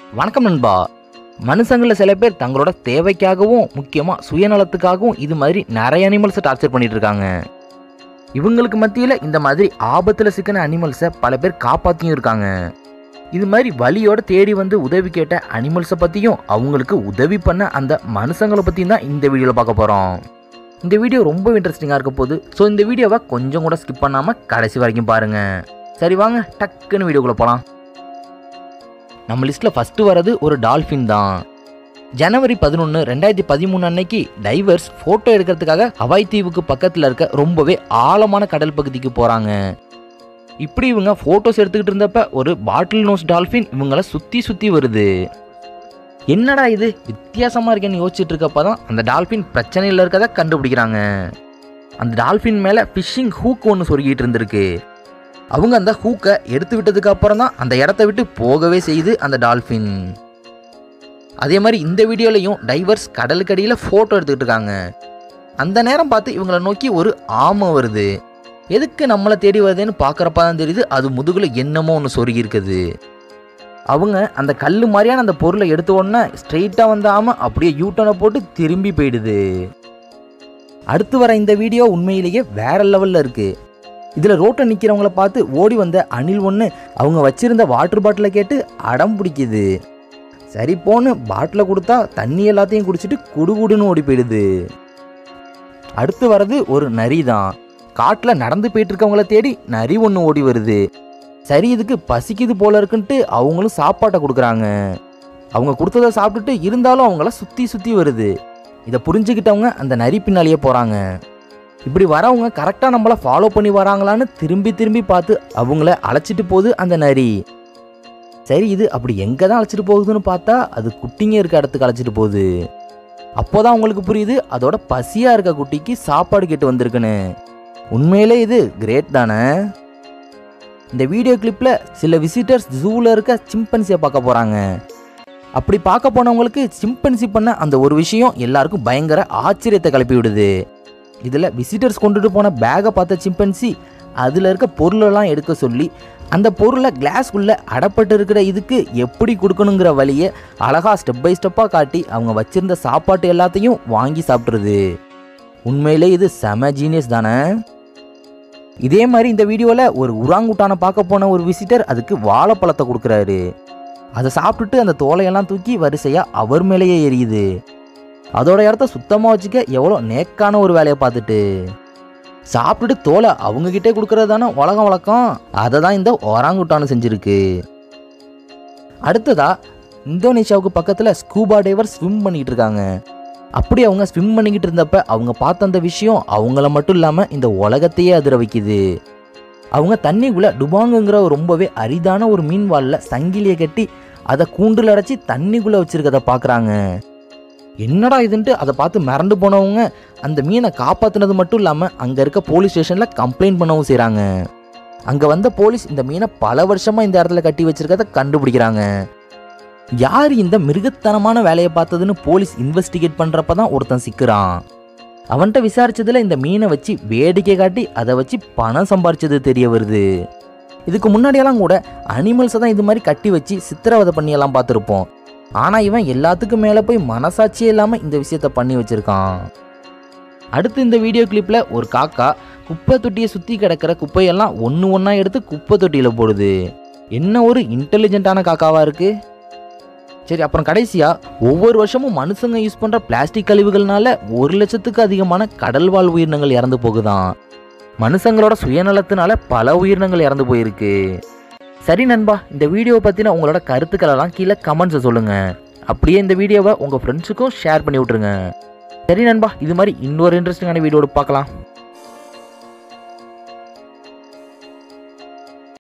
வணக்கம் நண்பா மனுஷங்களில் சில பேர் தங்களோட தேவைக்காகவும் முக்கியமாக சுயநலத்துக்காகவும் இது மாதிரி நிறைய அனிமல்ஸை டார்ச்சர் பண்ணிட்டு இருக்காங்க இவங்களுக்கு மத்தியில் இந்த மாதிரி ஆபத்தில் சிக்கின அனிமல்ஸை பல பேர் காப்பாற்றியும் இருக்காங்க இது மாதிரி வழியோட தேடி வந்து உதவி கேட்ட அனிமல்ஸை பற்றியும் அவங்களுக்கு உதவி பண்ண அந்த மனுஷங்களை பற்றியும் தான் இந்த வீடியோவில் பார்க்க போகிறோம் இந்த வீடியோ ரொம்ப இன்ட்ரெஸ்டிங்காக இருக்க போகுது ஸோ இந்த வீடியோவை கொஞ்சம் கூட ஸ்கிப் பண்ணாமல் கடைசி வரைக்கும் பாருங்கள் சரி வாங்க டக்குன்னு வீடியோக்குள்ளே போகலாம் நம்ம லிஸ்ட்டில் ஃபஸ்ட்டு வரது ஒரு டால்ஃபின் தான் ஜனவரி பதினொன்று ரெண்டாயிரத்தி பதிமூணு அன்னைக்கு டைவர்ஸ் ஃபோட்டோ எடுக்கிறதுக்காக ஹவாய் தீவுக்கு பக்கத்தில் இருக்க ரொம்பவே ஆழமான கடல் பகுதிக்கு போகிறாங்க இப்படி இவங்க ஃபோட்டோஸ் எடுத்துக்கிட்டு இருந்தப்ப ஒரு பாட்டில் நோஸ் டால்ஃபின் இவங்கள சுற்றி சுற்றி வருது என்னடா இது வித்தியாசமாக இருக்கேன்னு யோசிச்சுட்டு இருக்கப்ப தான் அந்த டால்ஃபின் பிரச்சனையில் இருக்கதை கண்டுபிடிக்கிறாங்க அந்த டால்ஃபின் மேலே ஃபிஷ்ஷிங் ஹூக் ஒன்று சொருகிட்டு இருந்திருக்கு அவங்க அந்த ஹூக்கை எடுத்து விட்டதுக்கு அப்புறம் தான் அந்த இடத்த விட்டு போகவே செய்யுது அந்த டால்ஃபின் அதே மாதிரி இந்த வீடியோலையும் டைவர்ஸ் கடலுக்கடியில் ஃபோட்டோ எடுத்துக்கிட்டு இருக்காங்க அந்த நேரம் பார்த்து இவங்களை நோக்கி ஒரு ஆமை வருது எதுக்கு நம்மளை தேடி வருதுன்னு பார்க்குறப்ப தான் தெரியுது அது முதுகில் என்னமோ ஒன்று சொருகி இருக்குது அவங்க அந்த கல் மாதிரியான அந்த பொருளை எடுத்த உடனே ஸ்ட்ரெயிட்டாக வந்த ஆமை அப்படியே யூட்டனை போட்டு திரும்பி போயிடுது அடுத்து வர இந்த வீடியோ உண்மையிலேயே வேற லெவலில் இருக்குது இதில் ரோட்டில் நிற்கிறவங்கள பார்த்து ஓடி வந்த அணில் ஒன்று அவங்க வச்சிருந்த வாட்டர் பாட்டிலை கேட்டு அடம் பிடிக்குது சரி போன்னு பாட்டிலை கொடுத்தா தண்ணி எல்லாத்தையும் குடிச்சிட்டு குடுகுடுன்னு ஓடி போயிடுது அடுத்து வர்றது ஒரு நரி தான் காட்டில் நடந்து போயிட்டு இருக்கவங்கள தேடி நரி ஒன்று ஓடி வருது சரி இதுக்கு பசிக்குது போல இருக்குன்ட்டு அவங்களும் சாப்பாட்டை கொடுக்குறாங்க அவங்க கொடுத்ததை சாப்பிட்டுட்டு இருந்தாலும் அவங்கள சுற்றி சுற்றி வருது இதை புரிஞ்சுக்கிட்டவங்க அந்த நரி பின்னாலேயே போகிறாங்க இப்படி வரவங்க கரெக்டாக நம்மளை ஃபாலோ பண்ணி வராங்களான்னு திரும்பி திரும்பி பார்த்து அவங்கள அழைச்சிட்டு போகுது அந்த நரி சரி இது அப்படி எங்கே தான் அழைச்சிட்டு போகுதுன்னு பார்த்தா அது குட்டிங்க இருக்க இடத்துக்கு அழைச்சிட்டு போகுது அப்போதான் உங்களுக்கு புரியுது அதோட பசியாக இருக்க குட்டிக்கு சாப்பாடு கேட்டு வந்திருக்குன்னு உண்மையிலே இது கிரேட் தானே இந்த வீடியோ கிளிப்பில் சில விசிட்டர்ஸ் ஜூவில் இருக்க சிம்பன்சியை பார்க்க போகிறாங்க அப்படி பார்க்க போனவங்களுக்கு சிம்பன்சி பண்ண அந்த ஒரு விஷயம் எல்லாருக்கும் பயங்கர ஆச்சரியத்தை கிளப்பி விடுது இதில் விசிட்டர்ஸ் கொண்டுட்டு போன பேக்கை பார்த்த சிம்பன்சி அதில் இருக்க பொருளெல்லாம் எடுக்க சொல்லி அந்த பொருளை கிளாஸ்க்குள்ளே அடப்பட்டு இருக்கிற இதுக்கு எப்படி கொடுக்கணுங்கிற வழியை அழகா ஸ்டெப் பை ஸ்டெப்பாக காட்டி அவங்க வச்சிருந்த சாப்பாட்டு எல்லாத்தையும் வாங்கி சாப்பிட்றது உண்மையிலே இது செம ஜீனியஸ் தானே இதே மாதிரி இந்த வீடியோவில் ஒரு உராங்குட்டானை பார்க்க போன ஒரு விசிட்டர் அதுக்கு வாழைப்பழத்தை கொடுக்குறாரு அதை சாப்பிட்டுட்டு அந்த தோலையெல்லாம் தூக்கி வரிசையாக அவர் மேலேயே எரியுது அதோட இடத்த சுத்தமாக வச்சுக்க எவ்வளோ நேக்கான ஒரு வேலையை பார்த்துட்டு சாப்பிட்டுட்டு தோலை அவங்கக்கிட்டே கொடுக்கறது தானே உலகம் வழக்கம் அதை தான் இந்த ஒராங்குட்டானு செஞ்சுருக்கு அடுத்ததா இந்தோனேஷியாவுக்கு பக்கத்தில் ஸ்கூபா டைவர் ஸ்விம் பண்ணிக்கிட்டு இருக்காங்க அப்படி அவங்க ஸ்விம் பண்ணிக்கிட்டு இருந்தப்ப அவங்க பார்த்த அந்த விஷயம் அவங்கள மட்டும் இல்லாமல் இந்த உலகத்தையே அதிர வைக்குது அவங்க தண்ணிக்குள்ளே டுபாங்குங்கிற ஒரு ரொம்பவே அரிதான ஒரு மீன் வாலில் சங்கிலியை கட்டி அதை கூண்டில் அடைச்சி தண்ணிக்குள்ளே வச்சிருக்கதை பார்க்குறாங்க என்னடா இதுன்ட்டு அதை பார்த்து மிரண்டு போனவங்க அந்த மீனை காப்பாற்றினது மட்டும் இல்லாமல் அங்கே இருக்க போலீஸ் ஸ்டேஷனில் கம்ப்ளைண்ட் பண்ணவும் செய்கிறாங்க அங்கே வந்த போலீஸ் இந்த மீனை பல வருஷமாக இந்த இடத்துல கட்டி வச்சிருக்கத கண்டுபிடிக்கிறாங்க யார் இந்த மிருகத்தனமான வேலையை பார்த்ததுன்னு போலீஸ் இன்வெஸ்டிகேட் பண்ணுறப்ப தான் ஒருத்தன் சிக்கிறான் அவன்கிட்ட விசாரிச்சதுல இந்த மீனை வச்சு வேடிக்கை காட்டி அதை வச்சு பணம் சம்பாரிச்சது தெரிய வருது இதுக்கு முன்னாடியெல்லாம் கூட அனிமல்ஸை தான் இது மாதிரி கட்டி வச்சு சித்திரவதை பண்ணியெல்லாம் பார்த்துருப்போம் ஆனால் இவன் எல்லாத்துக்கும் மேலே போய் மனசாட்சியே இல்லாமல் இந்த விஷயத்த பண்ணி வச்சிருக்கான் அடுத்து இந்த வீடியோ கிளிப்பில் ஒரு காக்கா குப்பை தொட்டியை சுற்றி கிடக்கிற குப்பையெல்லாம் ஒன்று ஒன்றா எடுத்து குப்பை தொட்டியில் போடுது என்ன ஒரு இன்டெலிஜென்ட்டான காக்காவாக இருக்குது சரி அப்புறம் கடைசியாக ஒவ்வொரு வருஷமும் மனுஷங்க யூஸ் பண்ணுற பிளாஸ்டிக் கழிவுகள்னால ஒரு லட்சத்துக்கு அதிகமான கடல் வாழ் உயிரினங்கள் இறந்து போகுதான் மனுஷங்களோட சுயநலத்தினால பல உயிரினங்கள் இறந்து போயிருக்கு சரி நண்பா இந்த வீடியோவை பற்றின உங்களோட கருத்துக்களெல்லாம் கீழே கமெண்ட்ஸை சொல்லுங்கள் அப்படியே இந்த வீடியோவை உங்கள் ஃப்ரெண்ட்ஸுக்கும் ஷேர் பண்ணி விட்ருங்க சரி நண்பா இது மாதிரி இன்னொரு இன்ட்ரெஸ்டிங்கான வீடியோட பார்க்கலாம்